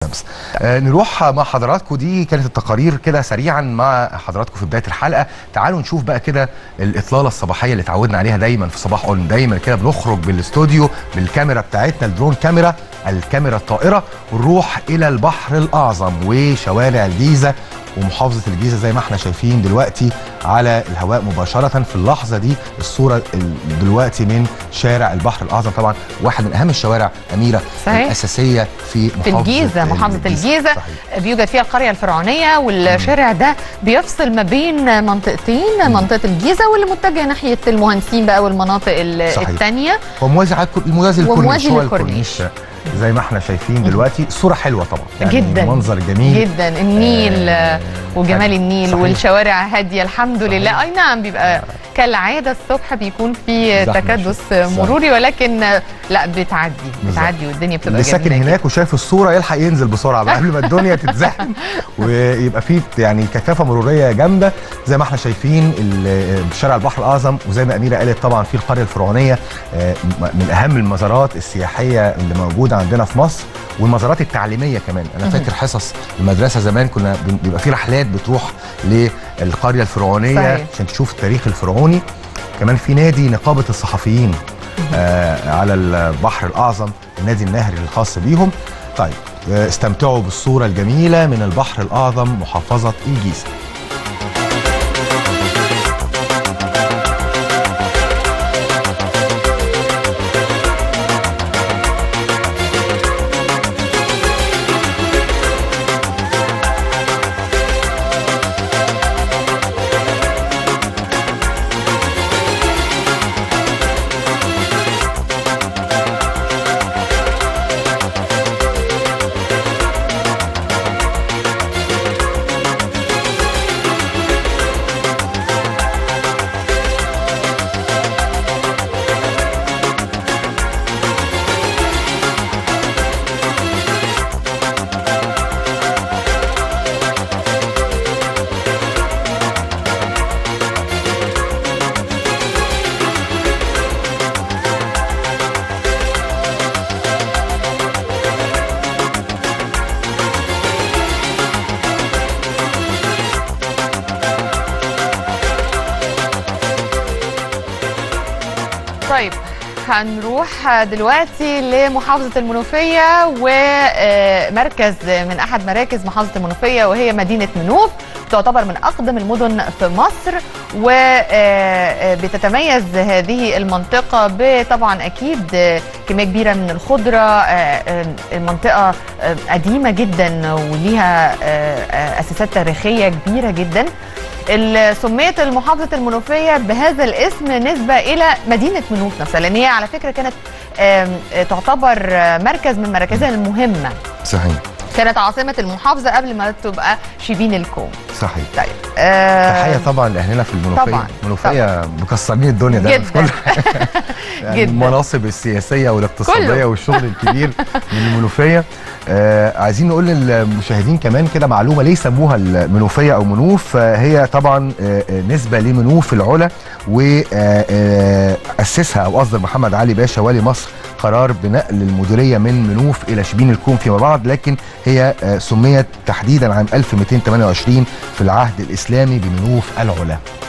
الشمس آه نروح مع حضراتكم دي كانت التقارير كده سريعا مع حضراتكم في بدايه الحلقه تعالوا نشوف بقى كده الاطلاله الصباحيه اللي اتعودنا عليها دايما في صباح اون دايما كده بنخرج بالاستوديو بالكاميرا بتاعتنا الدرون كاميرا الكاميرا الطائره ونروح الى البحر الاعظم وشوارع الجيزه ومحافظه الجيزه زي ما احنا شايفين دلوقتي على الهواء مباشره في اللحظه دي الصوره ال- دلوقتي من شارع البحر الاعظم طبعا واحد من اهم الشوارع اميره صحيح. الاساسيه في في محافظه الجيزة محافظة الجيزة صحيح. بيوجد فيها القرية الفرعونية والشارع ده بيفصل ما بين منطقتين منطقة الجيزة واللي متجهة ناحية المهندسين بقى والمناطق ال- صحيح. التانية هو موازي على الكل- موازي للكورنيش وموازي هو للكورنيش. الكورنيش زي ما احنا شايفين دلوقتي الصوره حلوه طبعا جدا. منظر جميل جدا النيل آه، وجمال النيل صحيح. والشوارع هادية الحمد صحيح. لله أي نعم بيبقى كالعادة الصبح بيكون في زحمة تكدس شوية. صح. مروري ولكن لا بتعدي بالظبط. بتعدي والدنيا بتبقى اللي ساكن جميلة هناك وشايف الصوره يلحق ينزل بسرعه بقى قبل ما الدنيا تتزحم ويبقى فيه يعني كثافه مروريه جامده زي ما احنا شايفين ال- شارع البحر الاعظم وزي ما اميره قالت طبعا في القريه الفرعونيه آه، من اهم المزارات السياحيه اللي موجوده عندنا في مصر والمزارات التعليميه كمان انا فاكر حصص المدرسه زمان كنا بن- بيبقى في رحلات بتروح للقريه الفرعونيه صحيح. عشان تشوف التاريخ الفرعوني كمان في نادي نقابه الصحفيين آه على البحر الاعظم النادي النهري الخاص بيهم طيب آه، استمتعوا بالصوره الجميله من البحر الاعظم محافظه الجيزه طيب هنروح دلوقتي لمحافظة المنوفية ومركز من أحد مراكز محافظة المنوفية وهي مدينة منوف تعتبر من أقدم المدن في مصر وبتتميز هذه المنطقة بطبعا أكيد كمية كبيرة من الخضرة المنطقة قديمة جدا وليها أساسات تاريخية كبيرة جدا ال- سميت المحافظة المنوفية بهذا الاسم نسبة إلى مدينة منوف نفسها لأن هي على فكرة كانت آم، آه، تعتبر آه، مركز من مراكزها المهمة صحيح كانت عاصمة المحافظة قبل ما تبقى شبين الكوم صحيح طيب آه، تحيه طبعا لاهلنا في المنوفيه طبعاً، المنوفيه مكسرين الدنيا ده في جداً. كل يعني جداً. المناصب السياسيه والاقتصاديه كله. والشغل الكبير من المنوفيه آه عايزين نقول للمشاهدين كمان كده معلومه ليه سموها المنوفيه او منوف آه هي طبعا آه آه، نسبه لمنوف العلا واسسها او اصدر محمد علي باشا والي مصر قرار بنقل المديريه من منوف الى شبين الكوم فيما بعد لكن هي آه، سميت تحديدا عام 1228 في العهد الاسلامي بمنوف العلا